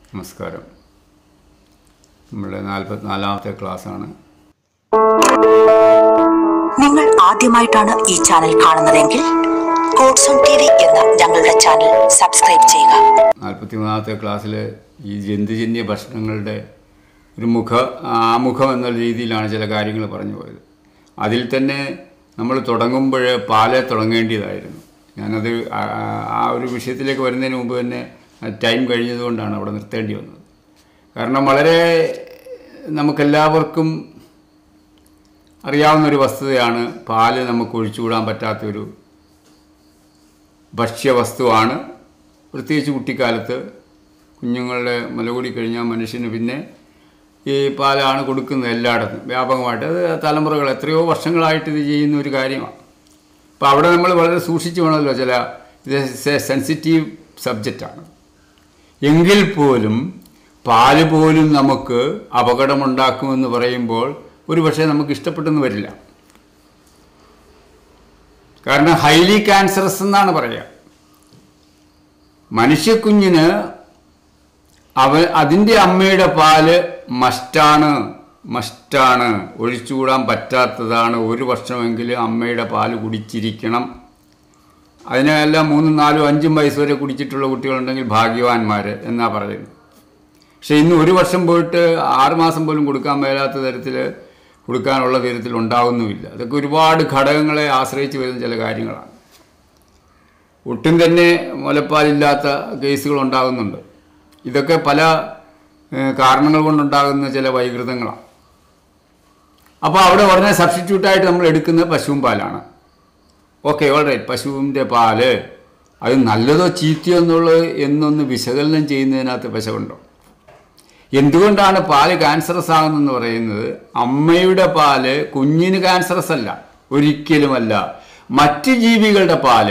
നമസ്കാരം നമ്മുടെ നാൽപ്പത്തിനാലാമത്തെ ക്ലാസ്സാണ് നിങ്ങൾ ആദ്യമായിട്ടാണ് ഈ ചാനൽ കാണുന്നതെങ്കിൽ കോഡ്സോൺ ടി വി എന്ന ഞങ്ങളുടെ ചാനൽ സബ്സ്ക്രൈബ് ചെയ്യുക നാൽപ്പത്തി മൂന്നാമത്തെ ക്ലാസ്സിൽ ഈ ജന്തുജന്യ ഭക്ഷണങ്ങളുടെ ഒരു മുഖ ആമുഖം എന്നുള്ള രീതിയിലാണ് ചില കാര്യങ്ങൾ പറഞ്ഞു പോയത് അതിൽ തന്നെ നമ്മൾ തുടങ്ങുമ്പോൾ പാലെ തുടങ്ങേണ്ടതായിരുന്നു ഞാനത് ആ- ആ ഒരു വിഷയത്തിലേക്ക് വരുന്നതിന് മുമ്പ് തന്നെ ടൈം കഴിഞ്ഞതുകൊണ്ടാണ് അവിടെ നിർത്തേണ്ടി വന്നത് കാരണം വളരെ നമുക്കെല്ലാവർക്കും അറിയാവുന്ന ഒരു വസ്തുതയാണ് പാല് നമുക്ക് ഒഴിച്ചുകൂടാൻ പറ്റാത്തൊരു ഭക്ഷ്യവസ്തുവാണ് പ്രത്യേകിച്ച് കുട്ടിക്കാലത്ത് കുഞ്ഞുങ്ങളുടെ മുലകൂടി കഴിഞ്ഞാൽ മനുഷ്യന് പിന്നെ ഈ പാലാണ് കൊടുക്കുന്നത് എല്ലായിടത്തും വ്യാപകമായിട്ട് അത് തലമുറകൾ എത്രയോ വർഷങ്ങളായിട്ട് ഇത് ചെയ്യുന്ന ഒരു കാര്യമാണ് അപ്പോൾ അവിടെ നമ്മൾ വളരെ സൂക്ഷിച്ചു വേണമല്ലോ ചില ഇത് സെൻസിറ്റീവ് സബ്ജക്റ്റാണ് എങ്കിൽ പോലും പാല് പോലും നമുക്ക് അപകടമുണ്ടാക്കുമെന്ന് പറയുമ്പോൾ ഒരു പക്ഷേ നമുക്ക് ഇഷ്ടപ്പെട്ടെന്ന് വരില്ല കാരണം ഹൈലി ക്യാൻസറസ് എന്നാണ് പറയുക മനുഷ്യക്കുഞ്ഞിന് അവ അതിൻ്റെ അമ്മയുടെ പാല് മസ്റ്റാണ് മസ്റ്റാണ് ഒഴിച്ചുകൂടാൻ പറ്റാത്തതാണ് ഒരു വർഷമെങ്കിലും അമ്മയുടെ പാല് കുടിച്ചിരിക്കണം അതിനെല്ലാം മൂന്നും നാലും അഞ്ചും വയസ്സ് വരെ കുടിച്ചിട്ടുള്ള കുട്ടികളുണ്ടെങ്കിൽ ഭാഗ്യവാന്മാർ എന്നാ പറയുന്നത് പക്ഷെ ഇന്ന് ഒരു വർഷം പോയിട്ട് ആറ് മാസം പോലും കൊടുക്കാൻ മേലാത്ത തരത്തിൽ കൊടുക്കാനുള്ള തരത്തിൽ ഉണ്ടാവുന്നുമില്ല അതൊക്കെ ഒരുപാട് ഘടകങ്ങളെ ആശ്രയിച്ച് വരുന്ന ചില കാര്യങ്ങളാണ് ഒട്ടും തന്നെ മുലപ്പാലില്ലാത്ത കേസുകൾ ഉണ്ടാകുന്നുണ്ട് ഇതൊക്കെ പല ഏഹ്, കാരണങ്ങൾ കൊണ്ടുണ്ടാകുന്ന ചില വൈകൃതങ്ങളാണ് അപ്പോൾ അവിടെ ഉടനെ സബ്സ്റ്റിറ്റ്യൂട്ടായിട്ട് നമ്മൾ എടുക്കുന്നത് പശുവും പാലാണ് ഓക്കെ ഓൾറൈറ്റ് പശുവിൻ്റെ പാല് അത് നല്ലതോ ചീത്തയോ എന്നുള്ളത് എന്നൊന്ന് വിശകലനം ചെയ്യുന്നതിനകത്ത് പശവുണ്ടോ എന്തുകൊണ്ടാണ് പാല് ക്യാൻസറസ് ആകുന്നതെന്ന് പറയുന്നത് അമ്മയുടെ പാല് കുഞ്ഞിന് ക്യാൻസറസ് അല്ല ഒരിക്കലുമല്ല മറ്റ് ജീവികളുടെ പാല്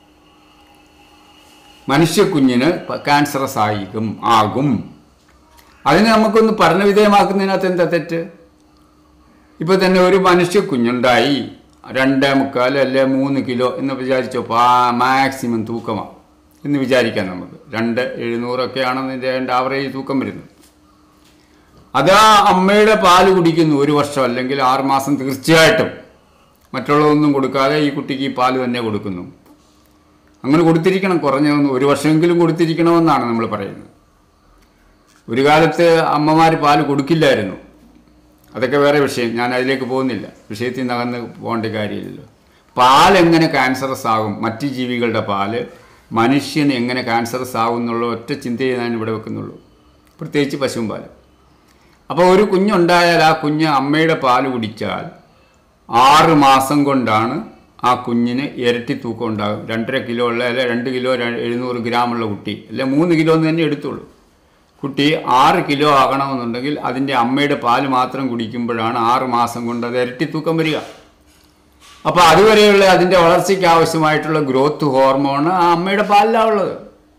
മനുഷ്യക്കുഞ്ഞിന് ക്യാൻസറസ് ആയിരിക്കും ആകും അതിനെ നമുക്കൊന്ന് പഠനവിധേയമാക്കുന്നതിനകത്ത് എന്താ തെറ്റ് ഇപ്പോൾ തന്നെ ഒരു മനുഷ്യക്കുഞ്ഞുണ്ടായി രണ്ടേ മുക്കാൽ അല്ലെ മൂന്ന് കിലോ എന്ന് വിചാരിച്ചോ മാക്സിമം തൂക്കമാണ് എന്ന് വിചാരിക്കാം നമുക്ക് രണ്ട് എഴുന്നൂറൊക്കെയാണ് അതിൻ്റെ എൻ്റെ ആവറേജ് തൂക്കം വരുന്നത് അത് ആ അമ്മയുടെ പാല് കുടിക്കുന്നു ഒരു വർഷം അല്ലെങ്കിൽ ആറ് മാസം തീർച്ചയായിട്ടും മറ്റുള്ളതൊന്നും കൊടുക്കാതെ ഈ കുട്ടിക്ക് ഈ പാല് തന്നെ കൊടുക്കുന്നു അങ്ങനെ കൊടുത്തിരിക്കണം കുറഞ്ഞതൊന്നും ഒരു വർഷമെങ്കിലും കൊടുത്തിരിക്കണമെന്നാണ് നമ്മൾ പറയുന്നത് ഒരു കാലത്ത് അമ്മമാർ പാല് കൊടുക്കില്ലായിരുന്നു അതൊക്കെ വേറെ വിഷയം ഞാൻ അതിലേക്ക് പോകുന്നില്ല വിഷയത്തിൽ നകന്ന് പോകേണ്ട കാര്യമില്ലല്ലോ പാൽ എങ്ങനെ ക്യാൻസറസ് ആകും മറ്റ് ജീവികളുടെ പാല് മനുഷ്യന് എങ്ങനെ ക്യാൻസറസ് ആകും എന്നുള്ള ഒറ്റ ചിന്തയെ ഞാൻ ഇവിടെ വെക്കുന്നുള്ളൂ പ്രത്യേകിച്ച് പശുവും പാല് അപ്പോൾ ഒരു കുഞ്ഞുണ്ടായാൽ ആ കുഞ്ഞ് അമ്മയുടെ പാല് കുടിച്ചാൽ ആറ് മാസം കൊണ്ടാണ് ആ കുഞ്ഞിന് ഇരട്ടി തൂക്കം ഉണ്ടാകും രണ്ടര കിലോ ഉള്ള അല്ലെ രണ്ട് കിലോ ര- എഴുന്നൂറ് ഗ്രാമുള്ള കുട്ടി അല്ലെ മൂന്ന് കിലോ എന്ന് തന്നെ എടുത്തുള്ളൂ കുട്ടി ആറ് കിലോ ആകണമെന്നുണ്ടെങ്കിൽ അതിൻ്റെ അമ്മയുടെ പാല് മാത്രം കുടിക്കുമ്പോഴാണ് ആറ് മാസം കൊണ്ട് അത് ഇരട്ടി തൂക്കം വരിക അപ്പോൾ അതുവരെയുള്ള അതിൻ്റെ വളർച്ചയ്ക്ക് ആവശ്യമായിട്ടുള്ള ഗ്രോത്ത് ഹോർമോൺ ആ അമ്മയുടെ പാലിലാണ് ഉള്ളത്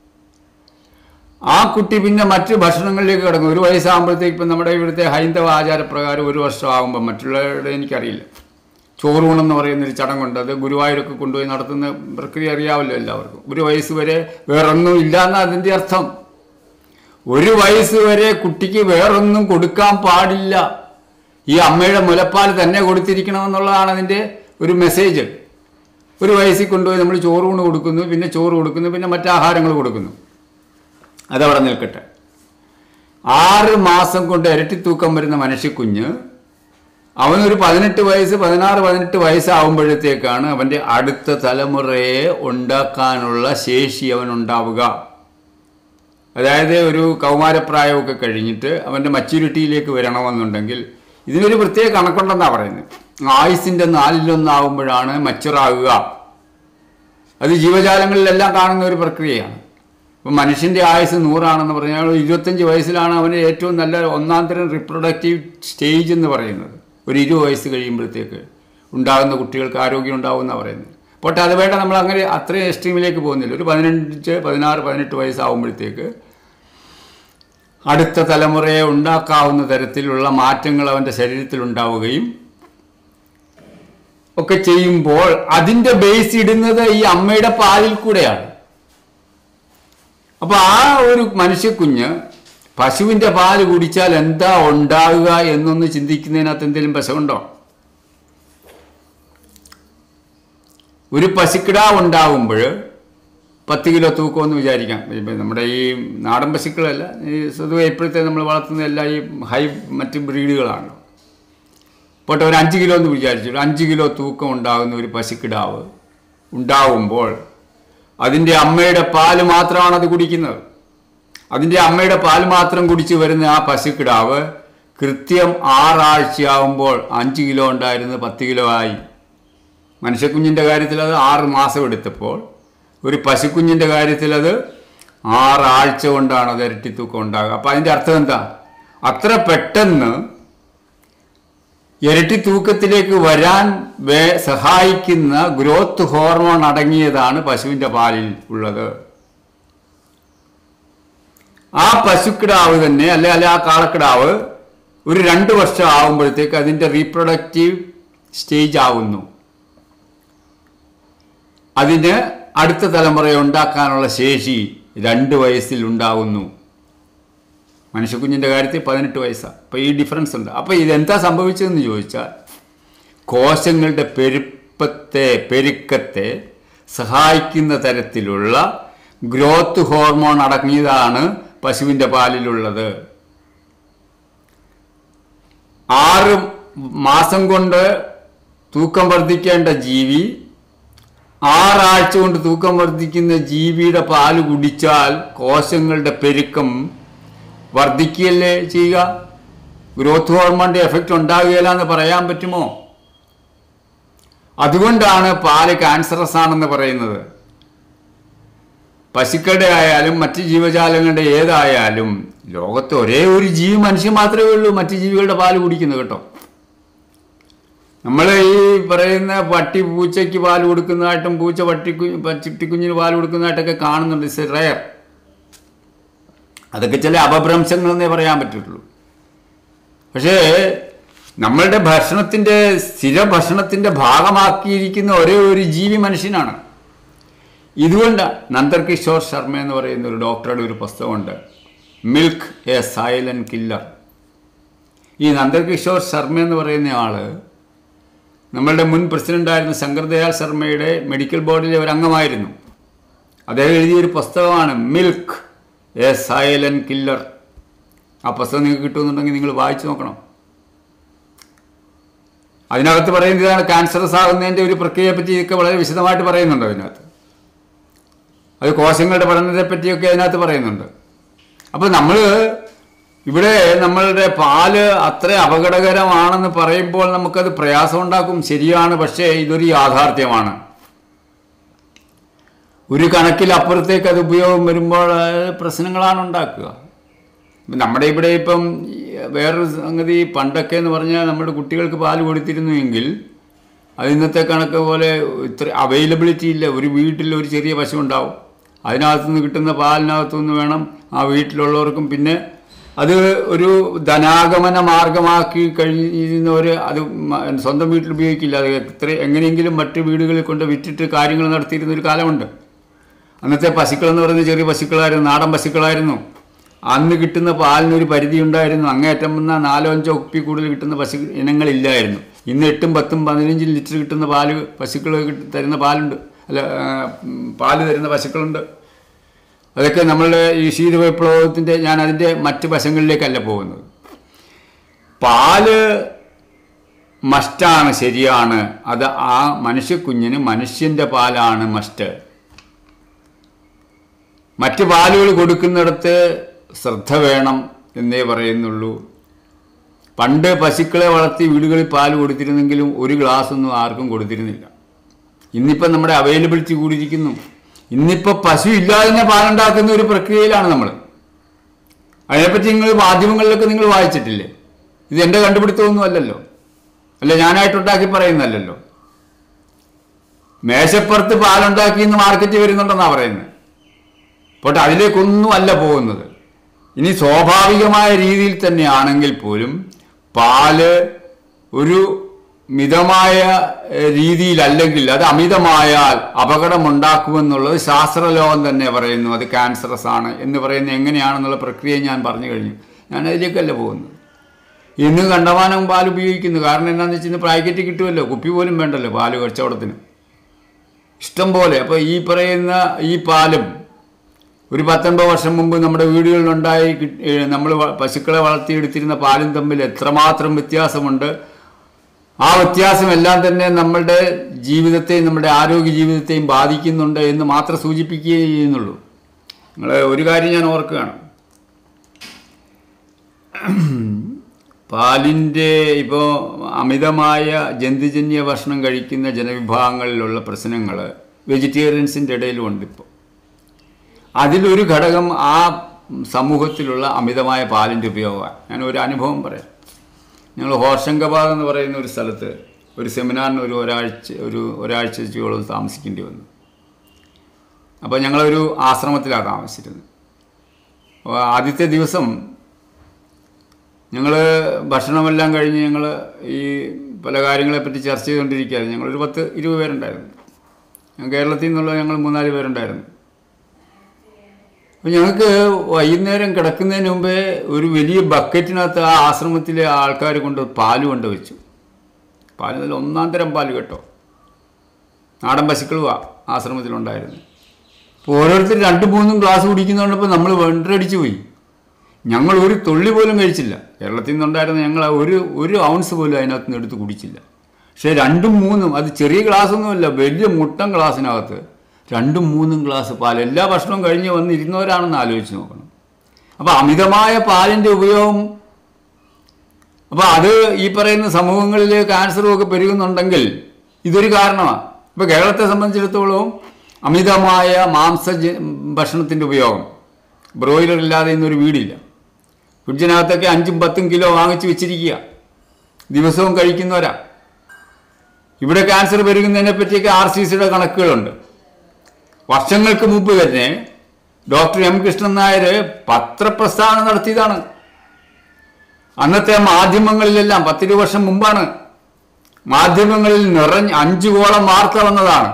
ആ കുട്ടി പിന്നെ മറ്റ് ഭക്ഷണങ്ങളിലേക്ക് കിടക്കും ഒരു വയസ്സാകുമ്പോഴത്തേക്ക് ഇപ്പം നമ്മുടെ ഇവിടുത്തെ ഹൈന്ദവ ആചാരപ്രകാരം ഒരു വർഷം ആകുമ്പോൾ മറ്റുള്ളവരുടെ എനിക്കറിയില്ല ചോറൂണം എന്ന് പറയുന്നൊരു ചടങ്ങുണ്ട് അത് ഗുരുവായൂരൊക്കെ കൊണ്ടുപോയി നടത്തുന്ന പ്രക്രിയ അറിയാമല്ലോ എല്ലാവർക്കും ഒരു വയസ്സ് വരെ വേറൊന്നും ഇല്ല എന്നാണ് അതിൻ്റെ അർത്ഥം ഒരു വയസ്സ് വരെ കുട്ടിക്ക് വേറൊന്നും കൊടുക്കാൻ പാടില്ല ഈ അമ്മയുടെ മുലപ്പാൽ തന്നെ കൊടുത്തിരിക്കണമെന്നുള്ളതാണ് അതിൻ്റെ ഒരു മെസ്സേജ് ഒരു വയസ്സിൽ കൊണ്ടുപോയി നമ്മൾ ചോറൂണ് കൊടുക്കുന്നു പിന്നെ ചോറ് കൊടുക്കുന്നു പിന്നെ മറ്റ് ആഹാരങ്ങൾ കൊടുക്കുന്നു അതവിടെ നിൽക്കട്ടെ ആറ് മാസം കൊണ്ട് ഇരട്ടി തൂക്കം വരുന്ന മനുഷ്യക്കുഞ്ഞ് അവനൊരു പതിനെട്ട് വയസ്സ് പതിനാറ് പതിനെട്ട് വയസ്സാവുമ്പോഴത്തേക്കാണ് അവൻ്റെ അടുത്ത തലമുറയെ ഉണ്ടാക്കാനുള്ള ശേഷി അവനുണ്ടാവുക അതായത് ഒരു കൗമാരപ്രായമൊക്കെ കഴിഞ്ഞിട്ട് അവൻ്റെ മച്യൂരിറ്റിയിലേക്ക് വരണമെന്നുണ്ടെങ്കിൽ ഇതിനൊരു പ്രത്യേക കണക്കുണ്ടെന്നാണ് പറയുന്നത് ആയുസിൻ്റെ നാലിലൊന്നാവുമ്പോഴാണ് മച്ചുറാകുക അത് ജീവജാലങ്ങളിലെല്ലാം കാണുന്ന ഒരു പ്രക്രിയയാണ് ഇപ്പം മനുഷ്യൻ്റെ ആയുസ് നൂറാണെന്ന് പറഞ്ഞാൽ ഇരുപത്തഞ്ച് വയസ്സിലാണ് അവന് ഏറ്റവും നല്ല ഒന്നാം തരം റിപ്രൊഡക്റ്റീവ് സ്റ്റേജ് എന്ന് പറയുന്നത് ഒരു ഇരുപത് വയസ്സ് കഴിയുമ്പോഴത്തേക്ക് ഉണ്ടാകുന്ന കുട്ടികൾക്ക് ആരോഗ്യം ഉണ്ടാവുമെന്നാണ് പറയുന്നത് പോട്ടെ അത് വേണ്ട നമ്മൾ അങ്ങനെ അത്രയും എക്സ്ട്രീമിലേക്ക് പോകുന്നില്ല ഒരു പതിനഞ്ച് പതിനാറ് പതിനെട്ട് വയസ്സാവുമ്പോഴത്തേക്ക് അടുത്ത തലമുറയെ ഉണ്ടാക്കാവുന്ന തരത്തിലുള്ള മാറ്റങ്ങൾ അവൻ്റെ ശരീരത്തിൽ ഉണ്ടാവുകയും ഒക്കെ ചെയ്യുമ്പോൾ അതിൻ്റെ ബേസ് ഇടുന്നത് ഈ അമ്മയുടെ പാലിൽ കൂടെയാണ് അപ്പോൾ ആ ഒരു മനുഷ്യക്കുഞ്ഞ് പശുവിൻ്റെ പാല് കുടിച്ചാൽ എന്താ ഉണ്ടാവുക എന്നൊന്ന് ചിന്തിക്കുന്നതിനകത്ത് എന്തെങ്കിലും വശമുണ്ടോ ഒരു പശുക്കിടാവ് ഉണ്ടാകുമ്പോൾ പത്ത് കിലോ തൂക്കമെന്ന് വിചാരിക്കാം ഇപ്പം നമ്മുടെ ഈ നാടൻ പശുക്കളല്ല ഈ സ്വതുവെ ഇപ്പോഴത്തെ നമ്മൾ വളർത്തുന്ന എല്ലാ ഈ ഹൈ മറ്റ് ബ്രീഡുകളാണല്ലോ പോട്ടെ ഒരു അഞ്ച് കിലോ എന്ന് വിചാരിച്ചു ഒരു അഞ്ച് കിലോ തൂക്കം ഉണ്ടാകുന്ന ഒരു പശുക്കിടാവ് ഉണ്ടാവുമ്പോൾ അതിൻ്റെ അമ്മയുടെ പാല് മാത്രമാണ് അത് കുടിക്കുന്നത് അതിൻ്റെ അമ്മയുടെ പാൽ മാത്രം കുടിച്ച് വരുന്ന ആ പശുക്കിടാവ് കൃത്യം ആറാഴ്ചയാവുമ്പോൾ അഞ്ച് കിലോ ഉണ്ടായിരുന്നത് പത്ത് കിലോ ആയി മനുഷ്യക്കുഞ്ഞിൻ്റെ കാര്യത്തിൽ അത് ആറ് മാസം എടുത്തപ്പോൾ ഒരു പശുക്കുഞ്ഞിൻ്റെ കാര്യത്തിൽ അത് ആറാഴ്ച കൊണ്ടാണ് അത് ഇരട്ടി തൂക്കം ഉണ്ടാകുക അപ്പം അതിൻ്റെ അർത്ഥം എന്താ അത്ര പെട്ടെന്ന് ഇരട്ടി തൂക്കത്തിലേക്ക് വരാൻ വേ സഹായിക്കുന്ന ഗ്രോത്ത് ഹോർമോൺ അടങ്ങിയതാണ് പശുവിൻ്റെ പാലിൽ ഉള്ളത് ആ പശുക്കിടാവ് തന്നെ അല്ലെ അല്ലെ ആ കാളക്കിടാവ് ഒരു രണ്ട് വർഷം ആകുമ്പോഴത്തേക്ക് അതിൻ്റെ റീപ്രൊഡക്റ്റീവ് സ്റ്റേജ് ആവുന്നു അതിന് അടുത്ത തലമുറയെ ഉണ്ടാക്കാനുള്ള ശേഷി രണ്ട് വയസ്സിൽ ഉണ്ടാകുന്നു മനുഷ്യക്കുഞ്ഞിൻ്റെ കാര്യത്തിൽ പതിനെട്ട് വയസ്സാണ് അപ്പോൾ ഈ ഡിഫറൻസ് ഉണ്ട് അപ്പോൾ ഇതെന്താ സംഭവിച്ചതെന്ന് ചോദിച്ചാൽ കോശങ്ങളുടെ പെരുപ്പത്തെ പെരുക്കത്തെ സഹായിക്കുന്ന തരത്തിലുള്ള ഗ്രോത്ത് ഹോർമോൺ അടങ്ങിയതാണ് പശുവിൻ്റെ പാലിലുള്ളത് ആറ് മാസം കൊണ്ട് തൂക്കം വർദ്ധിക്കേണ്ട ജീവി ആറാഴ്ച കൊണ്ട് തൂക്കം വർദ്ധിക്കുന്ന ജീവിയുടെ പാല് കുടിച്ചാൽ കോശങ്ങളുടെ പെരുക്കം വർദ്ധിക്കുകയല്ലേ ചെയ്യുക ഗ്രോത്ത് ഹോർമോണിൻ്റെ എഫക്റ്റ് ഉണ്ടാകുകയില്ല എന്ന് പറയാൻ പറ്റുമോ അതുകൊണ്ടാണ് പാല് ക്യാൻസറസ് ആണെന്ന് പറയുന്നത് പശുക്കളുടെ ആയാലും മറ്റ് ജീവജാലങ്ങളുടെ ഏതായാലും ലോകത്ത് ഒരേ ഒരു ജീവി മനുഷ്യൻ മാത്രമേ ഉള്ളൂ മറ്റ് ജീവികളുടെ പാല് കുടിക്കുന്നത് കേട്ടോ നമ്മൾ ഈ പറയുന്ന പട്ടി പൂച്ചയ്ക്ക് പാൽ കൊടുക്കുന്നതായിട്ടും പൂച്ച പട്ടിക്കു ചിട്ടിക്കുഞ്ഞിന് പാൽ കൊടുക്കുന്നതായിട്ടൊക്കെ കാണുന്നുണ്ട് ഇറ്റ്സ് റയർ അതൊക്കെ ചില അപഭ്രംശങ്ങളെന്നേ പറയാൻ പറ്റുള്ളൂ പക്ഷേ നമ്മളുടെ ഭക്ഷണത്തിൻ്റെ സ്ഥിര ഭക്ഷണത്തിൻ്റെ ഭാഗമാക്കിയിരിക്കുന്ന ഒരേ ഒരു ജീവി മനുഷ്യനാണ് ഇതുകൊണ്ട് നന്ദർകിഷോർ ശർമ്മ എന്ന് പറയുന്ന ഒരു ഡോക്ടറുടെ ഒരു പുസ്തകമുണ്ട് മിൽക്ക് എ സൈലന്റ് കില്ലർ ഈ നന്ദകിഷോർ ശർമ്മ എന്ന് പറയുന്ന ആള് നമ്മളുടെ മുൻ പ്രസിഡന്റായിരുന്ന ശങ്കർദയാൽ ശർമ്മയുടെ മെഡിക്കൽ ബോർഡിലെ ഒരു അംഗമായിരുന്നു അദ്ദേഹം എഴുതിയൊരു പുസ്തകമാണ് മിൽക്ക് എ സൈലന്റ് കില്ലർ ആ പുസ്തകം നിങ്ങൾക്ക് കിട്ടുമെന്നുണ്ടെങ്കിൽ നിങ്ങൾ വായിച്ചു നോക്കണം അതിനകത്ത് പറയുന്നത് ഇതാണ് ക്യാൻസറസ് ആകുന്നതിൻ്റെ ഒരു പ്രക്രിയയെ പറ്റി ഒക്കെ വളരെ വിശദമായിട്ട് പറയുന്നുണ്ട് അതിനകത്ത് അത് കോശങ്ങളുടെ പഠനത്തെ പറ്റിയൊക്കെ അതിനകത്ത് പറയുന്നുണ്ട് അപ്പോൾ നമ്മൾ ഇവിടെ നമ്മളുടെ പാല് അത്ര അപകടകരമാണെന്ന് പറയുമ്പോൾ നമുക്കത് പ്രയാസം ഉണ്ടാക്കും ശരിയാണ് പക്ഷേ ഇതൊരു യാഥാർത്ഥ്യമാണ് ഒരു കണക്കിൽ അപ്പുറത്തേക്ക് അത് ഉപയോഗം വരുമ്പോൾ അത് പ്രശ്നങ്ങളാണ് ഉണ്ടാക്കുക ഇപ്പം നമ്മുടെ ഇവിടെ ഇപ്പം ഈ വേറൊരു സംഗതി പണ്ടൊക്കെ എന്ന് പറഞ്ഞാൽ നമ്മുടെ കുട്ടികൾക്ക് പാല് കൊടുത്തിരുന്നുവെങ്കിൽ അത് ഇന്നത്തെ കണക്ക് പോലെ ഇത്ര അവൈലബിലിറ്റി ഇല്ല ഒരു വീട്ടിൽ ഒരു ചെറിയ പശു ഉണ്ടാവും അതിനകത്തുനിന്ന് കിട്ടുന്ന പാലിനകത്തുനിന്ന് വേണം ആ വീട്ടിലുള്ളവർക്കും പിന്നെ അത് ഒരു ധനാഗമന മാർഗമാക്കി കഴിയുന്നവർ അത് മ- സ്വന്തം വീട്ടിൽ ഉപയോഗിക്കില്ല അത് എത്ര എങ്ങനെയെങ്കിലും മറ്റ് വീടുകളിൽ കൊണ്ട് വിറ്റിട്ട് കാര്യങ്ങൾ നടത്തിയിരുന്ന ഒരു കാലമുണ്ട് അന്നത്തെ പശുക്കൾ എന്ന് പറയുന്നത് ചെറിയ പശുക്കളായിരുന്നു നാടൻ പശുക്കളായിരുന്നു അന്ന് കിട്ടുന്ന പാലിന് ഒരു പരിധി ഉണ്ടായിരുന്നു അങ്ങേറ്റം വന്ന നാലോ അഞ്ചോ കുപ്പി കൂടുതൽ കിട്ടുന്ന പശു ഇനങ്ങളില്ലായിരുന്നു ഇന്ന് എട്ടും പത്തും പതിനഞ്ചും ലിറ്റർ കിട്ടുന്ന പാല് പശുക്കൾ കിട്ട- തരുന്ന പാലുണ്ട് അല്ല ആ, ഉം, പാല് തരുന്ന പശുക്കളുണ്ട് അതൊക്കെ നമ്മളുടെ ഈ ശീത വിപ്ലവത്തിൻ്റെ ഞാൻ അതിൻ്റെ മറ്റ് വശങ്ങളിലേക്കല്ല പോകുന്നത് പാല് മസ്റ്റാണ് ശരിയാണ് അത് ആ മനുഷ്യക്കുഞ്ഞിന് മനുഷ്യൻ്റെ പാലാണ് മസ്റ്റ് മറ്റ് പാലുകൾ കൊടുക്കുന്നിടത്ത് ശ്രദ്ധ വേണം എന്നേ പറയുന്നുള്ളൂ പണ്ട് പശുക്കളെ വളർത്തി വീടുകളിൽ പാൽ കൊടുത്തിരുന്നെങ്കിലും ഒരു ഗ്ലാസ് ഒന്നും ആർക്കും കൊടുത്തിരുന്നില്ല ഇന്നിപ്പം നമ്മുടെ അവൈലബിലിറ്റി കൂടിയിരിക്കുന്നു ഇന്നിപ്പോൾ പശു ഇല്ലാതെ തന്നെ പാലുണ്ടാക്കുന്ന ഒരു പ്രക്രിയയിലാണ് നമ്മൾ അതിനെപ്പറ്റി നിങ്ങൾ മാധ്യമങ്ങളിലൊക്കെ നിങ്ങൾ വായിച്ചിട്ടില്ലേ ഇത് എൻ്റെ കണ്ടുപിടുത്തമൊന്നും അല്ലല്ലോ അല്ല ഞാനായിട്ടുണ്ടാക്കി പറയുന്നതല്ലല്ലോ മേശപ്പുറത്ത് പാലുണ്ടാക്കി ഇന്ന് മാർക്കറ്റിൽ വരുന്നുണ്ടെന്നാണ് പറയുന്നത് പോട്ടെ അതിലേക്കൊന്നും അല്ല പോകുന്നത് ഇനി സ്വാഭാവികമായ രീതിയിൽ തന്നെയാണെങ്കിൽ പോലും പാല് ഒരു മിതമായ ഏഹ്, രീതിയിലല്ലെങ്കിൽ അത് അമിതമായാൽ അപകടമുണ്ടാക്കുമെന്നുള്ളത് ശാസ്ത്രലോകം തന്നെ പറയുന്നു അത് ക്യാൻസറസ് ആണ് എന്ന് പറയുന്നത് എങ്ങനെയാണെന്നുള്ള പ്രക്രിയ ഞാൻ പറഞ്ഞു കഴിഞ്ഞു ഞാൻ അതിലേക്കല്ല പോകുന്നത് ഇന്ന് കണ്ടമാനം പാൽ ഉപയോഗിക്കുന്നു കാരണം എന്താണെന്ന് വെച്ചാൽ ഇന്ന് പാക്കറ്റ് കിട്ടുമല്ലോ കുപ്പി പോലും വേണ്ടല്ലോ പാല് കച്ചവടത്തിന് ഇഷ്ടം പോലെ അപ്പോൾ ഈ പറയുന്ന ഈ പാലും ഒരു പത്തൊൻപത് വർഷം മുമ്പ് നമ്മുടെ വീടുകളിലുണ്ടായി നമ്മൾ പശുക്കളെ വളർത്തിയെടുത്തിരുന്ന പാലും തമ്മിൽ എത്രമാത്രം വ്യത്യാസമുണ്ട് ആ വ്യത്യാസമെല്ലാം തന്നെ നമ്മളുടെ ജീവിതത്തെയും നമ്മുടെ ആരോഗ്യ ജീവിതത്തെയും ബാധിക്കുന്നുണ്ട് എന്ന് മാത്രം സൂചിപ്പിക്കുകയേ ചെയ്യുന്നുള്ളൂ നിങ്ങൾ ഒരു കാര്യം ഞാൻ ഓർക്കുകയാണ് പാലിൻ്റെ ഇപ്പോൾ അമിതമായ ജന്തുജന്യ ഭക്ഷണം കഴിക്കുന്ന ജനവിഭാഗങ്ങളിലുള്ള പ്രശ്നങ്ങൾ വെജിറ്റേറിയൻസിൻ്റെ ഇടയിലുമുണ്ട് ഇപ്പോൾ അതിലൊരു ഘടകം ആ സമൂഹത്തിലുള്ള അമിതമായ പാലിൻ്റെ ഉപയോഗമാണ് ഞാൻ ഒരു അനുഭവം പറയാം ഞങ്ങൾ ഹോഷങ്കബാദ് എന്ന് പറയുന്ന ഒരു സ്ഥലത്ത് ഒരു സെമിനാറിന് ഒരു ഒരാഴ്ച ഒരു ഒരാഴ്ചയോളം താമസിക്കേണ്ടി വന്നു അപ്പോൾ ഞങ്ങളൊരു ആശ്രമത്തിലാണ് താമസിച്ചിരുന്നത് അപ്പോൾ ആദ്യത്തെ ദിവസം ഞങ്ങൾ ഭക്ഷണമെല്ലാം കഴിഞ്ഞ് ഞങ്ങൾ ഈ പല കാര്യങ്ങളെപ്പറ്റി ചർച്ച ചെയ്തുകൊണ്ടിരിക്കുകയായിരുന്നു ഞങ്ങളൊരു പത്ത് ഇരുപത് പേരുണ്ടായിരുന്നു ഞാൻ കേരളത്തിൽ നിന്നുള്ള ഞങ്ങൾ മൂന്നാല് പേരുണ്ടായിരുന്നു അപ്പോൾ ഞങ്ങൾക്ക് വൈകുന്നേരം കിടക്കുന്നതിന് മുമ്പേ ഒരു വലിയ ബക്കറ്റിനകത്ത് ആ ആശ്രമത്തിലെ ആൾക്കാർ കൊണ്ട് പാല് കൊണ്ട് വെച്ചു പാല് നല്ല ഒന്നാം തരം പാല് കേട്ടോ നാടൻ പശുക്കളുവാ ആശ്രമത്തിലുണ്ടായിരുന്നു അപ്പോൾ ഓരോരുത്തർ രണ്ടും മൂന്നും ഗ്ലാസ് കുടിക്കുന്നതുകൊണ്ടപ്പോൾ നമ്മൾ വെണ്ടടിച്ചു പോയി ഞങ്ങൾ ഒരു തുള്ളി പോലും കഴിച്ചില്ല കേരളത്തിൽ നിന്നുണ്ടായിരുന്ന ഞങ്ങൾ ആ ഒരു ഒരു ഔൺസ് പോലും അതിനകത്ത് നിന്ന് എടുത്ത് കുടിച്ചില്ല പക്ഷേ രണ്ടും മൂന്നും അത് ചെറിയ ഗ്ലാസ്സൊന്നുമല്ല വലിയ മുട്ടൻ ഗ്ലാസ്സിനകത്ത് രണ്ടും മൂന്നും ഗ്ലാസ് പാൽ എല്ലാ ഭക്ഷണവും കഴിഞ്ഞ് വന്ന് ഇരുന്നവരാണെന്ന് ആലോചിച്ച് നോക്കണം അപ്പോൾ അമിതമായ പാലിൻ്റെ ഉപയോഗം അപ്പോൾ അത് ഈ പറയുന്ന സമൂഹങ്ങളിൽ ക്യാൻസറും ഒക്കെ പെരുകുന്നുണ്ടെങ്കിൽ ഇതൊരു കാരണമാണ് ഇപ്പോൾ കേരളത്തെ സംബന്ധിച്ചിടത്തോളം അമിതമായ മാംസ ഭക്ഷണത്തിൻ്റെ ഉപയോഗം ബ്രോയിലർ ഇല്ലാതെ ഇന്നൊരു വീടില്ല ഫ്രിഡ്ജിനകത്തൊക്കെ അഞ്ചും പത്തും കിലോ വാങ്ങിച്ച് വെച്ചിരിക്കുക ദിവസവും കഴിക്കുന്നവരാ ഇവിടെ ക്യാൻസർ പെരുകുന്നതിനെ പറ്റിയൊക്കെ ആർ സി സിയുടെ കണക്കുകളുണ്ട് വർഷങ്ങൾക്ക് മുമ്പ് തന്നെ ഡോക്ടർ എം കൃഷ്ണൻ നായർ പത്രപ്രസ്ഥാനം നടത്തിയതാണ് അന്നത്തെ മാധ്യമങ്ങളിലെല്ലാം പത്തിരു വർഷം മുമ്പാണ് മാധ്യമങ്ങളിൽ നിറഞ്ഞ് അഞ്ചുകോളം വാർത്ത വന്നതാണ്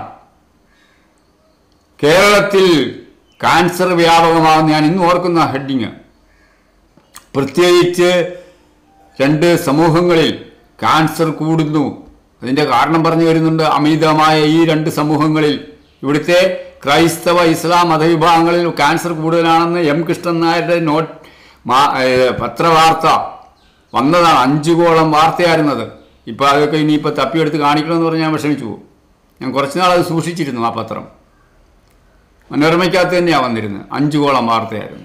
കേരളത്തിൽ കാൻസർ വ്യാപകമാകുന്ന ഞാൻ ഇന്ന് ഓർക്കുന്ന ഹെഡിങ് പ്രത്യേകിച്ച് രണ്ട് സമൂഹങ്ങളിൽ കാൻസർ കൂടുന്നു അതിൻ്റെ കാരണം പറഞ്ഞു വരുന്നുണ്ട് അമിതമായ ഈ രണ്ട് സമൂഹങ്ങളിൽ ഇവിടുത്തെ ക്രൈസ്തവ ഇസ്ലാം മതവിഭാഗങ്ങളിൽ ക്യാൻസർ കൂടുതലാണെന്ന് എം കൃഷ്ണൻ നായരുടെ നോട്ട് മാ- ഏഹ് പത്രവാർത്ത വന്നതാണ് അഞ്ചുകോളം വാർത്തയായിരുന്നത് ഇപ്പോൾ അതൊക്കെ ഇനിയിപ്പോൾ തപ്പിയെടുത്ത് കാണിക്കണമെന്ന് പറഞ്ഞ് ഞാൻ വിഷമിച്ചു പോകും ഞാൻ കുറച്ച് നാൾ അത് സൂക്ഷിച്ചിരുന്നു ആ പത്രം മനോരമയ്ക്കകത്ത് തന്നെയാണ് വന്നിരുന്നത് അഞ്ചുകോളം വാർത്തയായിരുന്നു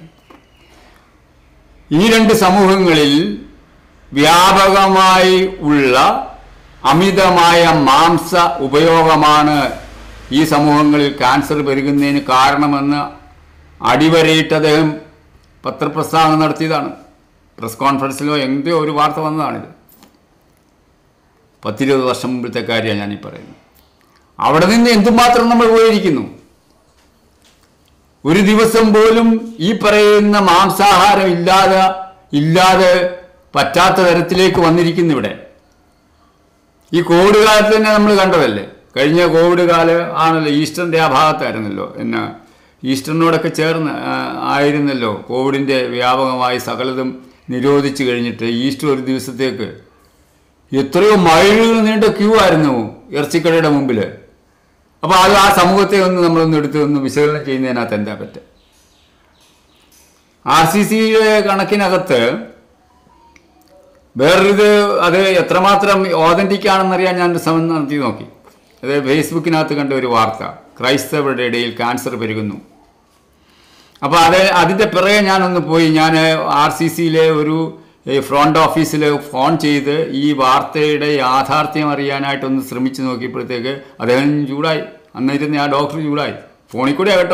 ഈ രണ്ട് സമൂഹങ്ങളിൽ വ്യാപകമായി ഉള്ള അമിതമായ മാംസ ഉപയോഗമാണ് ഈ സമൂഹങ്ങളിൽ ക്യാൻസർ പെരുകുന്നതിന് കാരണമെന്ന് അടിവരയിട്ട് അദ്ദേഹം പത്രപ്രസ്താവന നടത്തിയതാണ് പ്രസ് കോൺഫറൻസിലോ എന്തോ ഒരു വാർത്ത വന്നതാണിത് പത്തിരുപത് വർഷം മുമ്പത്തെ കാര്യമാണ് ഞാനീ പറയുന്നത് അവിടെ നിന്ന് എന്തുമാത്രം നമ്മൾ പോയിരിക്കുന്നു ഒരു ദിവസം പോലും ഈ പറയുന്ന മാംസാഹാരം ഇല്ലാതെ ഇല്ലാതെ പറ്റാത്ത തരത്തിലേക്ക് വന്നിരിക്കുന്നു ഇവിടെ ഈ കോവിഡ് കാലത്ത് തന്നെ നമ്മൾ കണ്ടതല്ലേ കഴിഞ്ഞ കോവിഡ് കാലം ആണല്ലോ ഈസ്റ്ററിൻ്റെ ആ ഭാഗത്തായിരുന്നല്ലോ എന്നാ ഈസ്റ്ററിനോടൊക്കെ ചേർന്ന് ആ, ആയിരുന്നല്ലോ കോവിഡിൻ്റെ വ്യാപകമായി സകലതും നിരോധിച്ചു കഴിഞ്ഞിട്ട് ഈസ്റ്റർ ഒരു ദിവസത്തേക്ക് എത്രയോ മൈലുകൾ നീണ്ട ക്യൂ ആയിരുന്നു ഇറച്ചിക്കടയുടെ മുമ്പിൽ അപ്പോൾ അത് ആ സമൂഹത്തെ ഒന്ന് നമ്മളൊന്ന് എടുത്ത് ഒന്ന് വിശകലനം ചെയ്യുന്നതിനകത്ത് എന്താ പറ്റുക ആർ സി സിയുടെ കണക്കിനകത്ത് വേറൊരിത് അത് എത്രമാത്രം ഓതൻറ്റിക് ആണെന്നറിയാൻ ഞാൻ ഒരു ശ്രമം നടത്തി നോക്കി അത് ഫേസ്ബുക്കിനകത്ത് കണ്ട ഒരു വാർത്ത ക്രൈസ്തവരുടെ ഇടയിൽ ക്യാൻസർ പെരുകുന്നു അപ്പോൾ അത് അതിൻ്റെ പിറകെ ഞാനൊന്ന് പോയി ഞാൻ ആർ സി സിയിലെ ഒരു ഈ ഫ്രണ്ട് ഓഫീസിൽ ഫോൺ ചെയ്ത് ഈ വാർത്തയുടെ യാഥാർത്ഥ്യം അറിയാനായിട്ടൊന്ന് ശ്രമിച്ചു നോക്കിയപ്പോഴത്തേക്ക് അദ്ദേഹം ചൂടായി അന്നിരുന്ന ആ ഡോക്ടർ ചൂടായി ഫോണിൽ കൂടെ കേട്ടോ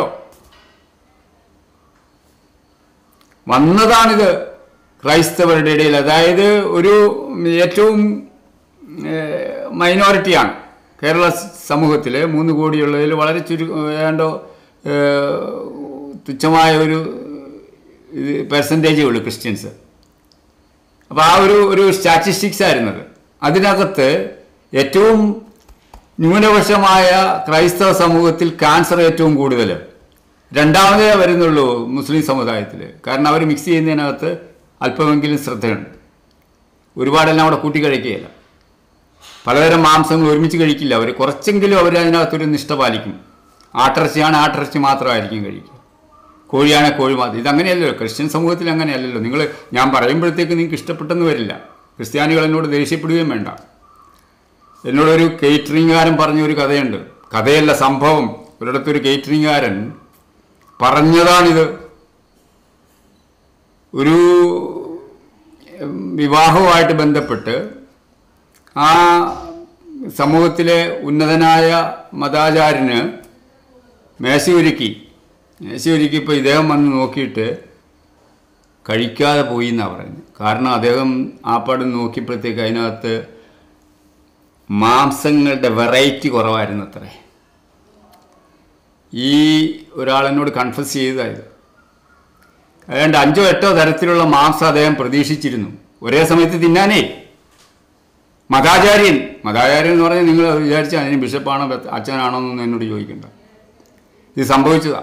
വന്നതാണിത് ക്രൈസ്തവരുടെ ഇടയിൽ അതായത് ഒരു ഏറ്റവും മൈനോറിറ്റിയാണ് കേരള സമൂഹത്തിൽ മൂന്ന് കോടിയുള്ളതിൽ വളരെ ചുരു ഏതാണ്ടോ ഏഹ്, തുച്ഛമായ ഒരു പെർസെൻറ്റേജേ ഉള്ളൂ ക്രിസ്ത്യൻസ് അപ്പോൾ ആ ഒരു ഒരു സ്റ്റാറ്റിസ്റ്റിക്സ് ആയിരുന്നത് അതിനകത്ത് ഏറ്റവും ന്യൂനപക്ഷമായ ക്രൈസ്തവ സമൂഹത്തിൽ ക്യാൻസർ ഏറ്റവും കൂടുതൽ രണ്ടാമതേ വരുന്നുള്ളൂ മുസ്ലിം സമുദായത്തിൽ കാരണം അവർ മിക്സ് ചെയ്യുന്നതിനകത്ത് അല്പമെങ്കിലും ശ്രദ്ധയുണ്ട് ഒരുപാടെല്ലാം അവിടെ കൂട്ടി കഴിക്കുകയില്ല പലതരം മാംസങ്ങൾ ഒരുമിച്ച് കഴിക്കില്ല അവർ കുറച്ചെങ്കിലും അവർ അതിനകത്തൊരു നിഷ്ഠ പാലിക്കും ആട്ടിറച്ചിയാണ് ആട്ടിറച്ചി മാത്രമായിരിക്കും കഴിക്കുക കോഴിയാണെ കോഴി മാത്രം ഇതങ്ങനെയല്ലല്ലോ ക്രിസ്ത്യൻ സമൂഹത്തിൽ അങ്ങനെയല്ലല്ലോ നിങ്ങൾ ഞാൻ പറയുമ്പോഴത്തേക്ക് നിങ്ങൾക്ക് ഇഷ്ടപ്പെട്ടെന്ന് വരില്ല ക്രിസ്ത്യാനികൾ എന്നോട് ദേഷ്യപ്പെടുകയും വേണ്ട എന്നോടൊരു കേറ്ററിംഗുകാരൻ പറഞ്ഞ ഒരു കഥയുണ്ട് കഥയല്ല സംഭവം ഒരിടത്തൊരു കേറ്ററിംഗുകാരൻ പറഞ്ഞതാണിത് ഒരു ഉം, വിവാഹവുമായിട്ട് ബന്ധപ്പെട്ട് ആ സമൂഹത്തിലെ ഉന്നതനായ മതാചാര്യന് മേശയൊരുക്കി മേശയൊരുക്കി ഇപ്പോൾ ഇദ്ദേഹം വന്ന് നോക്കിയിട്ട് കഴിക്കാതെ പോയി എന്നാണ് പറയുന്നത് കാരണം അദ്ദേഹം ആപ്പാട് നോക്കിയപ്പോഴത്തേക്ക് അതിനകത്ത് മാംസങ്ങളുടെ വെറൈറ്റി കുറവായിരുന്നു അത്രേ ഈ ഒരാളെന്നോട് കൺഫസ് ചെയ്തതായത് അതുകൊണ്ട് അഞ്ചോ എട്ടോ തരത്തിലുള്ള മാംസം അദ്ദേഹം പ്രതീക്ഷിച്ചിരുന്നു ഒരേ സമയത്ത് തിന്നാനേ മതാചാര്യൻ മതാചാര്യൻ എന്ന് പറഞ്ഞാൽ നിങ്ങൾ വിചാരിച്ച അതിന് ബിഷപ്പാണോ ബത്ത- അച്ഛനാണോ എന്നൊന്നും എന്നോട് ചോദിക്കണ്ട ഇത് സംഭവിച്ചതാ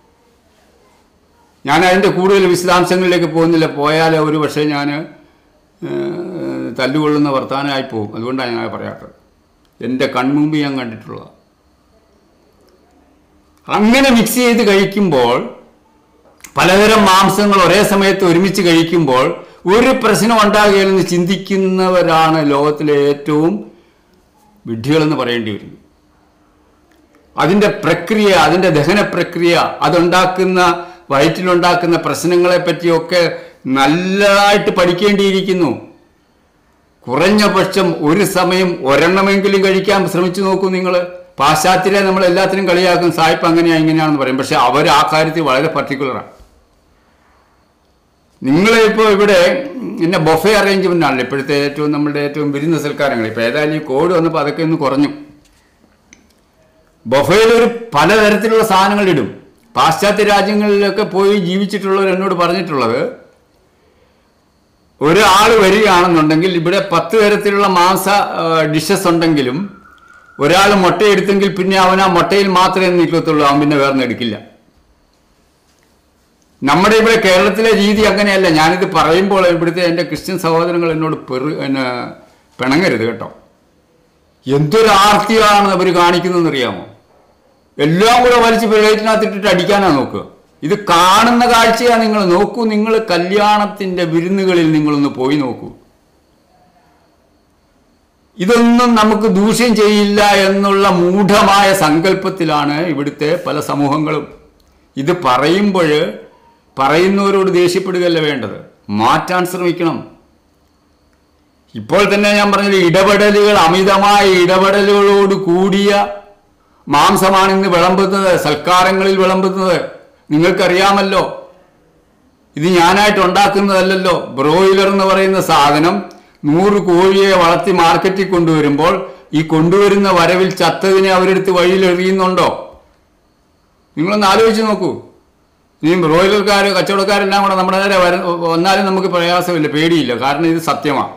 ഞാൻ അതിൻ്റെ കൂടുതൽ വിശദാംശങ്ങളിലേക്ക് പോകുന്നില്ല പോയാൽ ഒരു പക്ഷേ ഞാൻ തല്ലുകൊള്ളുന്ന വർത്തമാനമായി പോകും അതുകൊണ്ടാണ് ഞാൻ പറയാത്തത് എൻ്റെ കൺമുമ്പ് ഞാൻ കണ്ടിട്ടുള്ളത് അങ്ങനെ മിക്സ് ചെയ്ത് കഴിക്കുമ്പോൾ പലതരം മാംസങ്ങൾ ഒരേ സമയത്ത് ഒരുമിച്ച് കഴിക്കുമ്പോൾ ഒരു പ്രശ്നം ഉണ്ടാകുകയില്ലെന്ന് ചിന്തിക്കുന്നവരാണ് ലോകത്തിലെ ഏറ്റവും വിഡ്ഢികളെന്ന് പറയേണ്ടി വരും അതിൻ്റെ പ്രക്രിയ അതിൻ്റെ ദഹന പ്രക്രിയ അതുണ്ടാക്കുന്ന വയറ്റിലുണ്ടാക്കുന്ന പ്രശ്നങ്ങളെ പറ്റിയൊക്കെ നല്ലതായിട്ട് പഠിക്കേണ്ടിയിരിക്കുന്നു കുറഞ്ഞ പക്ഷം ഒരു സമയം ഒരെണ്ണമെങ്കിലും കഴിക്കാൻ ശ്രമിച്ചു നോക്കൂ നിങ്ങൾ പാശ്ചാത്യരെ നമ്മൾ എല്ലാത്തിനും കളിയാക്കും സായിപ്പ് അങ്ങനെയാ ഇങ്ങനെയാണെന്ന് പറയും പക്ഷെ അവർ ആ കാര്യത്തിൽ വളരെ പർട്ടിക്കുലറാണ് നിങ്ങൾ ഇപ്പോൾ ഇവിടെ എന്നെ ബൊഫെ അറേഞ്ച്മെൻ്റ് ആണല്ലോ ഇപ്പോഴത്തെ ഏറ്റവും നമ്മുടെ ഏറ്റവും വിരുന്ന സൽക്കാരങ്ങൾ ഇപ്പോൾ ഏതായാലും ഈ കോവിഡ് വന്നപ്പോൾ അതൊക്കെ ഒന്ന് കുറഞ്ഞു ബൊഫയിൽ ഒരു പലതരത്തിലുള്ള സാധനങ്ങൾ ഇടും പാശ്ചാത്യ രാജ്യങ്ങളിലൊക്കെ പോയി ജീവിച്ചിട്ടുള്ളവർ എന്നോട് പറഞ്ഞിട്ടുള്ളത് ഒരാൾ വരികയാണെന്നുണ്ടെങ്കിൽ ഇവിടെ പത്ത് തരത്തിലുള്ള മാംസ ഡിഷസ് ഉണ്ടെങ്കിലും ഒരാൾ മുട്ടയെടുത്തെങ്കിൽ പിന്നെ അവൻ ആ മുട്ടയിൽ മാത്രമേ നിൽക്കത്തുള്ളൂ അവൻ പിന്നെ വേറെ എടുക്കില്ല നമ്മുടെ ഇവിടെ കേരളത്തിലെ രീതി അങ്ങനെയല്ല ഞാനിത് പറയുമ്പോൾ ഇവിടുത്തെ എൻ്റെ ക്രിസ്ത്യൻ സഹോദരങ്ങൾ എന്നോട് പെറു എന്നെ പിണങ്ങരുത് കേട്ടോ എന്തൊരു ആർത്തിയാണ് അവർ കാണിക്കുന്നതെന്ന് അറിയാമോ എല്ലാം കൂടെ വലിച്ച് പ്ലേറ്റിനകത്തിട്ടിട്ട് അടിക്കാനാണ് നോക്കുക ഇത് കാണുന്ന കാഴ്ചയാണ് നിങ്ങൾ നോക്കൂ നിങ്ങൾ കല്യാണത്തിൻ്റെ വിരുന്നുകളിൽ നിങ്ങളൊന്ന് പോയി നോക്കൂ ഇതൊന്നും നമുക്ക് ദൂഷ്യം ചെയ്യില്ല എന്നുള്ള മൂഢമായ സങ്കല്പത്തിലാണ് ഇവിടുത്തെ പല സമൂഹങ്ങളും ഇത് പറയുമ്പോൾ പറയുന്നവരോട് ദേഷ്യപ്പെടുകയല്ല വേണ്ടത് മാറ്റാൻ ശ്രമിക്കണം ഇപ്പോൾ തന്നെ ഞാൻ പറഞ്ഞത് ഇടപെടലുകൾ അമിതമായ ഇടപെടലുകളോട് കൂടിയ മാംസമാണ് ഇന്ന് വിളമ്പുന്നത് സൽക്കാരങ്ങളിൽ വിളമ്പുന്നത് നിങ്ങൾക്കറിയാമല്ലോ ഇത് ഞാനായിട്ട് ഉണ്ടാക്കുന്നതല്ലല്ലോ ബ്രോയിലർ എന്ന് പറയുന്ന സാധനം നൂറ് കോഴിയെ വളർത്തി മാർക്കറ്റിൽ കൊണ്ടുവരുമ്പോൾ ഈ കൊണ്ടുവരുന്ന വരവിൽ ചത്തതിനെ അവരെടുത്ത് വഴിയിൽ എറിയുന്നുണ്ടോ നിങ്ങളൊന്ന് ആലോചിച്ച് നോക്കൂ ഇനി ബ്രോയിലർക്കാർ കച്ചവടക്കാരെല്ലാം കൂടെ നമ്മുടെ നേരെ വര വന്നാലും നമുക്ക് പ്രയാസമില്ല പേടിയില്ല കാരണം ഇത് സത്യമാണ്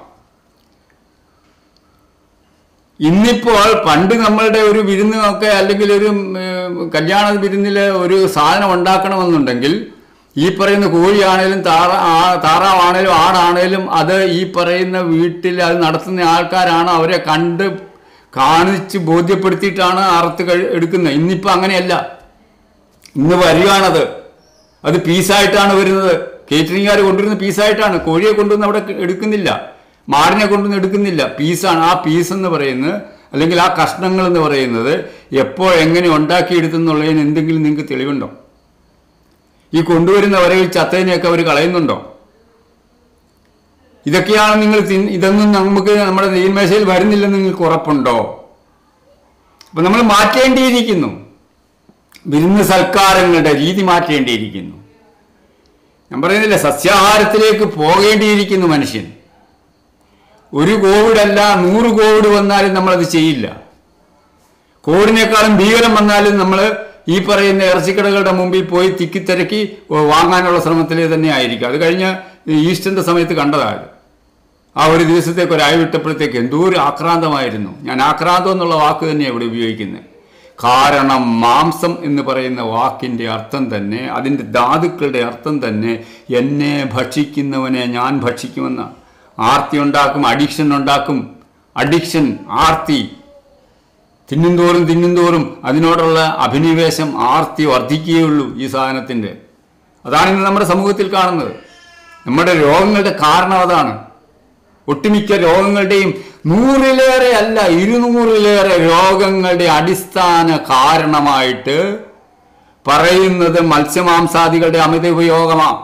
ഇന്നിപ്പോൾ പണ്ട് നമ്മളുടെ ഒരു വിരുന്നൊക്കെ അല്ലെങ്കിൽ ഒരു ഉം, കല്യാണ വിരുന്നിൽ ഒരു സാധനം ഉണ്ടാക്കണമെന്നുണ്ടെങ്കിൽ ഈ പറയുന്ന കോഴിയാണേലും താറ ആ താറാവാണേലും ആടാണേലും അത് ഈ പറയുന്ന വീട്ടിൽ അത് നടത്തുന്ന ആൾക്കാരാണ് അവരെ കണ്ട് കാണിച്ച് ബോധ്യപ്പെടുത്തിയിട്ടാണ് അറുത്ത് കഴി എടുക്കുന്നത് ഇന്നിപ്പോൾ അങ്ങനെയല്ല ഇന്ന് വരികയാണത് അത് പീസായിട്ടാണ് വരുന്നത് കേറ്ററിംഗുകാർ കൊണ്ടുവരുന്ന പീസായിട്ടാണ് കോഴിയെ കൊണ്ടുവന്ന് അവിടെ എടുക്കുന്നില്ല മാടിനെ കൊണ്ടുവന്ന് എടുക്കുന്നില്ല പീസാണ് ആ പീസ് എന്ന് പറയുന്നത് അല്ലെങ്കിൽ ആ കഷ്ണങ്ങൾ എന്ന് പറയുന്നത് എപ്പോൾ എങ്ങനെ ഉണ്ടാക്കിയെടുത്തെന്നുള്ളതിന് എന്തെങ്കിലും നിങ്ങൾക്ക് തെളിവുണ്ടോ ഈ കൊണ്ടുവരുന്ന വരവിൽ ചത്തതിനെയൊക്കെ അവർ കളയുന്നുണ്ടോ ഇതൊക്കെയാണ് നിങ്ങൾ തിൻ- ഇതൊന്നും നമുക്ക് നമ്മുടെ തീന്മേശയിൽ വരുന്നില്ലെന്ന് നിങ്ങൾക്ക് ഉറപ്പുണ്ടോ അപ്പൊ നമ്മൾ മാറ്റേണ്ടിയിരിക്കുന്നു വിരുന്ന് സൽക്കാരങ്ങളുടെ രീതി മാറ്റേണ്ടിയിരിക്കുന്നു ഞാൻ പറയുന്നില്ല സസ്യാഹാരത്തിലേക്ക് പോകേണ്ടിയിരിക്കുന്നു മനുഷ്യൻ ഒരു കോവിഡ് അല്ല നൂറ് കോവിഡ് വന്നാലും നമ്മളത് ചെയ്യില്ല കോവിഡിനേക്കാളും ഭീകരം വന്നാലും നമ്മൾ ഈ പറയുന്ന ഇറച്ചിക്കടകളുടെ മുമ്പിൽ പോയി തിക്കിത്തിരക്കി വാങ്ങാനുള്ള ശ്രമത്തിൽ തന്നെ ആയിരിക്കും അത് കഴിഞ്ഞ് ഈസ്റ്ററിന്റെ സമയത്ത് കണ്ടതാണ് ആ ഒരു ദിവസത്തേക്ക് ഒരു അയ വിട്ടപ്പോഴത്തേക്ക് എന്തോ ഒരു ആക്രാന്തമായിരുന്നു ഞാൻ ആക്രാന്തം എന്നുള്ള വാക്ക് തന്നെയാണ് ഇവിടെ ഉപയോഗിക്കുന്നത് കാരണം മാംസം എന്ന് പറയുന്ന വാക്കിൻ്റെ അർത്ഥം തന്നെ അതിൻ്റെ ധാതുക്കളുടെ അർത്ഥം തന്നെ എന്നെ ഭക്ഷിക്കുന്നവനെ ഞാൻ ഭക്ഷിക്കുമെന്നാണ് ആർത്തി ഉണ്ടാക്കും അഡിക്ഷൻ ഉണ്ടാക്കും അഡിക്ഷൻ ആർത്തി തിന്നുന്തോറും തിന്നുന്തോറും അതിനോടുള്ള അഭിനിവേശം ആർത്തി വർദ്ധിക്കുകയുള്ളൂ ഈ സാധനത്തിൻ്റെ അതാണ് ഇന്ന് നമ്മുടെ സമൂഹത്തിൽ കാണുന്നത് നമ്മുടെ രോഗങ്ങളുടെ കാരണം അതാണ് ഒട്ടുമിക്ക രോഗങ്ങളുടെയും നൂറിലേറെ അല്ല ഇരുന്നൂറിലേറെ രോഗങ്ങളുടെ അടിസ്ഥാന കാരണമായിട്ട് പറയുന്നത് മത്സ്യമാംസാദികളുടെ അമിത ഉപയോഗമാണ്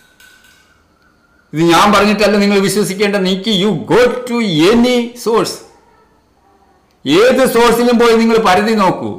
ഇത് ഞാൻ പറഞ്ഞിട്ടല്ല നിങ്ങൾ വിശ്വസിക്കേണ്ട നീക്കി you go to any source ഏത് സോഴ്സിലും പോയി നിങ്ങൾ പരിധി നോക്കൂ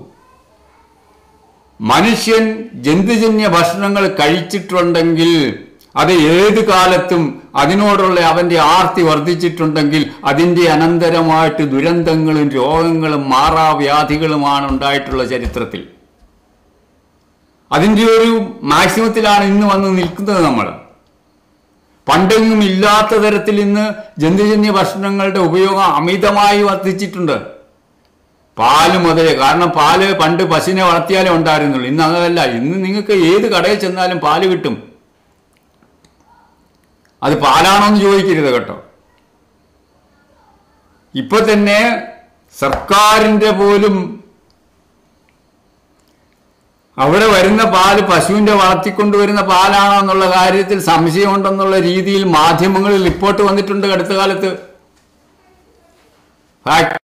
മനുഷ്യൻ ജന്തുജന്യ ഭക്ഷണങ്ങൾ കഴിച്ചിട്ടുണ്ടെങ്കിൽ അത് ഏത് കാലത്തും അതിനോടുള്ള അവന്റെ ആർത്തി വർദ്ധിച്ചിട്ടുണ്ടെങ്കിൽ അതിന്റെ അനന്തരമായിട്ട് ദുരന്തങ്ങളും രോഗങ്ങളും മാറാവ്യാധികളുമാണ് ഉണ്ടായിട്ടുള്ള ചരിത്രത്തിൽ അതിൻ്റെ ഒരു മാക്സിമത്തിലാണ് ഇന്ന് വന്ന് നിൽക്കുന്നത് നമ്മൾ പണ്ടെങ്ങും ഇല്ലാത്ത തരത്തിൽ ഇന്ന് ജന്തുജന്യ ഭക്ഷണങ്ങളുടെ ഉപയോഗം അമിതമായി വർദ്ധിച്ചിട്ടുണ്ട് പാല് മുതലേ കാരണം പാല് പണ്ട് പശുവിനെ വളർത്തിയാലേ ഉണ്ടായിരുന്നുള്ളൂ ഇന്ന് അങ്ങനല്ല ഇന്ന് നിങ്ങൾക്ക് ഏത് കടയിൽ ചെന്നാലും പാല് കിട്ടും അത് പാലാണോ എന്ന് ചോദിക്കരുത് കേട്ടോ ഇപ്പൊ തന്നെ സർക്കാരിന്റെ പോലും അവിടെ വരുന്ന പാല് പശുവിന്റെ വളർത്തിക്കൊണ്ടുവരുന്ന പാലാണോ എന്നുള്ള കാര്യത്തിൽ സംശയമുണ്ടെന്നുള്ള രീതിയിൽ മാധ്യമങ്ങളിൽ റിപ്പോർട്ട് വന്നിട്ടുണ്ട് അടുത്ത കാലത്ത് ഫാക്ട്